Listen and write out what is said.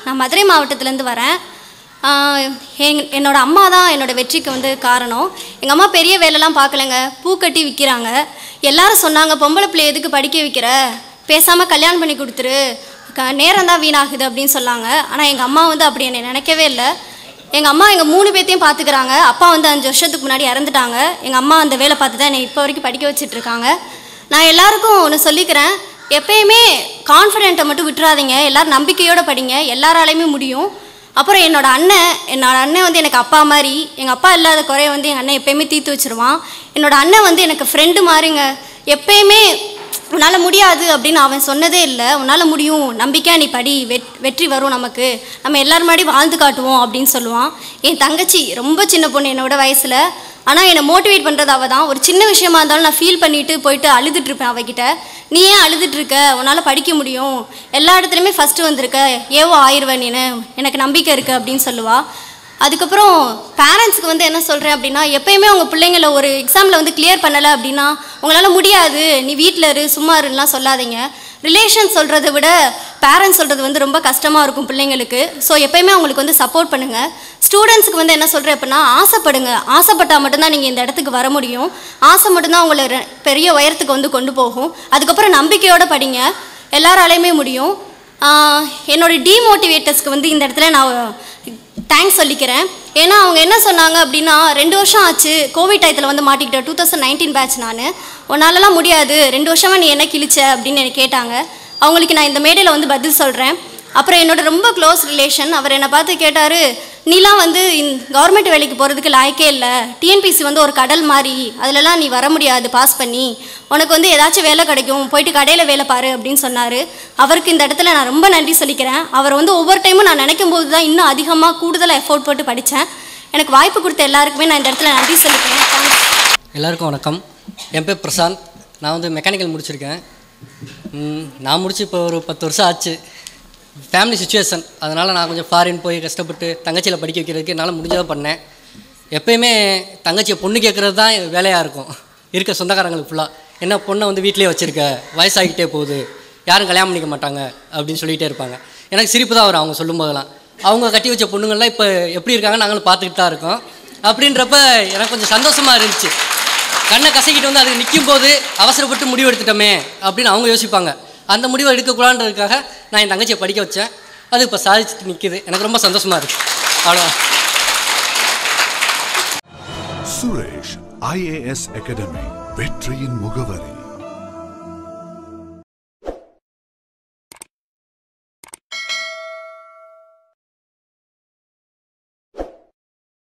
நான் மதுரை மாவட்டத்துலேருந்து வரேன் ஆஹ் எங் என்னோட அம்மா தான் என்னோட வெற்றிக்கு வந்து காரணம் எங்கள் அம்மா பெரிய வேலைலாம் பார்க்கலங்க பூ கட்டி விற்கிறாங்க எல்லாரும் சொன்னாங்க பொம்பளை பிள்ளை எதுக்கு படிக்க வைக்கிற பேசாமல் கல்யாணம் பண்ணி கொடுத்துரு க நேரம் தான் வீணாகுது அப்படின்னு சொன்னாங்க ஆனால் எங்கள் அம்மா வந்து அப்படி என்னை நினைக்கவே இல்லை எங்கள் அம்மா எங்கள் மூணு பேர்த்தையும் பார்த்துக்கிறாங்க அப்பா வந்து அஞ்சு வருஷத்துக்கு முன்னாடி இறந்துட்டாங்க எங்கள் அம்மா அந்த வேலை பார்த்து தான் என்னை இப்போ வரைக்கும் படிக்க வச்சிட்டு இருக்காங்க நான் எல்லாருக்கும் ஒன்று சொல்லிக்கிறேன் எப்பயுமே கான்ஃபிடென்ட்டை மட்டும் விட்டுறாதீங்க எல்லாரும் நம்பிக்கையோடு படிங்க எல்லாராலையுமே முடியும் அப்புறம் என்னோட அண்ணன் என்னோட அண்ணன் வந்து எனக்கு அப்பா மாதிரி எங்கள் அப்பா இல்லாத குறைய வந்து எங்கள் அண்ணன் எப்பயுமே தீர்த்து வச்சிருவான் என்னோட அண்ணன் வந்து எனக்கு ஃப்ரெண்டு மாதிரிங்க எப்பயுமே உன்னால் முடியாது அப்படின்னு அவன் சொன்னதே இல்லை உன்னால் முடியும் நம்பிக்கையாக நீ படி வெட் வெற்றி வரும் நமக்கு நம்ம எல்லார் முன்னாடி வாழ்ந்து காட்டுவோம் அப்படின்னு சொல்லுவான் என் தங்கச்சி ரொம்ப சின்ன பொண்ணு என்னோட வயசில் ஆனால் என்னை மோட்டிவேட் பண்ணுறது அவள் தான் ஒரு சின்ன விஷயமா இருந்தாலும் நான் ஃபீல் பண்ணிட்டு போயிட்டு அழுதுட்டு இருப்பேன் அவகிட்ட நீ ஏன் அழுதுட்டு இருக்க உன்னால் படிக்க முடியும் எல்லா இடத்துலையுமே ஃபஸ்ட்டு வந்திருக்க ஏவோ ஆயிடுவேன் நீனு எனக்கு நம்பிக்கை இருக்குது அப்படின்னு சொல்லுவாள் அதுக்கப்புறம் பேரண்ட்ஸ்க்கு வந்து என்ன சொல்கிறேன் அப்படின்னா எப்பயுமே உங்கள் பிள்ளைங்கள ஒரு எக்ஸாமில் வந்து கிளியர் பண்ணலை அப்படின்னா உங்களால் முடியாது நீ வீட்டில் இரு சும்மா இருலாம் சொல்லாதீங்க ரிலேஷன் சொல்கிறத விட பேரண்ட்ஸ் சொல்கிறது வந்து ரொம்ப கஷ்டமாக இருக்கும் பிள்ளைங்களுக்கு ஸோ எப்பயுமே அவங்களுக்கு வந்து சப்போர்ட் பண்ணுங்கள் ஸ்டூடெண்ட்ஸ்க்கு வந்து என்ன சொல்கிறேன் அப்படின்னா ஆசைப்படுங்க ஆசைப்பட்டால் மட்டும்தான் நீங்கள் இந்த இடத்துக்கு வர முடியும் ஆசை மட்டும்தான் உங்களை ரெ- பெரிய உயரத்துக்கு வந்து கொண்டு போகும் அதுக்கப்புறம் நம்பிக்கையோடு படிங்க எல்லாராலையுமே முடியும் ஆஹ் என்னோட டிமோட்டிவேட்டர்ஸ்க்கு வந்து இந்த இடத்துல நான் தேங்க்ஸ் சொல்லிக்கிறேன் ஏன்னா அவங்க என்ன சொன்னாங்க அப்படின்னா ரெண்டு வருஷம் ஆச்சு கோவிட் டயத்தில் வந்து மாட்டிக்கிட்டேன் டூ தௌசண்ட் நைன்டீன் பேட்ச் நான் உன்னாலலாம் முடியாது ரெண்டு வருஷமாக நீ என்ன கிழிச்ச அப்படின்னு எனக்கு கேட்டாங்க அவங்களுக்கு நான் இந்த மேடையில் வந்து பதில் சொல்கிறேன் அப்புறம் என்னோட ரொம்ப க்ளோஸ் ரிலேஷன் அவர் என்னை பார்த்து கேட்டார் நீலாம் வந்து கவர்மெண்ட் வேலைக்கு போகிறதுக்கு லாய்க்கே இல்லை டிஎன்பிசி வந்து ஒரு கடல் மாதிரி அதிலலாம் நீ வர முடியாது பாஸ் பண்ணி உனக்கு வந்து ஏதாச்சும் வேலை கிடைக்கும் போயிட்டு கடையில் வேலை பாரு அப்படின்னு சொன்னார் அவருக்கு இந்த இடத்துல நான் ரொம்ப நன்றி சொல்லிக்கிறேன் அவர் வந்து ஒவ்வொரு டைமும் நான் நினைக்கும் போது தான் இன்னும் அதிகமாக கூடுதலாக எஃபோர்ட் போட்டு படித்தேன் எனக்கு வாய்ப்பு கொடுத்த எல்லாருக்குமே நான் இந்த இடத்துல நன்றி சொல்லிக்கிறேன் தேங்க்ஸ் எல்லாருக்கும் வணக்கம் என் பேர் பிரசாந்த் நான் வந்து மெக்கானிக்கல் முடிச்சிருக்கேன் ம், நான் முடிச்சு இப்போ ஒரு பத்து வருஷம் ஆச்சு ஃபேமிலி சுச்சுவேஷன் அதனால் நான் கொஞ்சம் ஃபாரின் போய் கஷ்டப்பட்டு தங்கச்சியில் படிக்க வைக்கிறதுக்கு என்னால் முடிஞ்சதை பண்ணேன் எப்பயுமே தங்கச்சியை பொண்ணு கேட்குறது தான் வேலையாக இருக்கும் இருக்க சொந்தக்காரங்களுக்கு ஃபுல்லாக என்ன பொண்ணை வந்து வீட்டிலேயே வச்சுருக்க வயசாகிக்கிட்டே போகுது யாரும் கல்யாணம் பண்ணிக்க மாட்டாங்க அப்படின்னு சொல்லிகிட்டே இருப்பாங்க எனக்கு சிரிப்பு தான் வரும் அவங்க சொல்லும் போதெல்லாம் அவங்க கட்டி வச்ச பொண்ணுங்கள்லாம் இப்போ எப்படி இருக்காங்க நாங்களும் பார்த்துக்கிட்டு தான் இருக்கோம் அப்படின்றப்ப எனக்கு கொஞ்சம் சந்தோஷமாக இருந்துச்சு கண்ணை கசக்கிட்டு வந்து அதுக்கு நிற்கும் போது அவசரப்பட்டு முடிவு எடுத்துட்டோமே அப்படின்னு அவங்க யோசிப்பாங்க அந்த முடிவை எடுக்கக்கூடாதுன்றதுக்காக நான் என் தங்கச்சியை படிக்க வச்சேன் அது இப்போ சாதிச்சுட்டு நிற்கிது எனக்கு ரொம்ப சந்தோஷமாக இருக்குது அவ்வளோ சுரேஷ் ஐஏஎஸ் அகாடமி வெற்றியின் முகவரி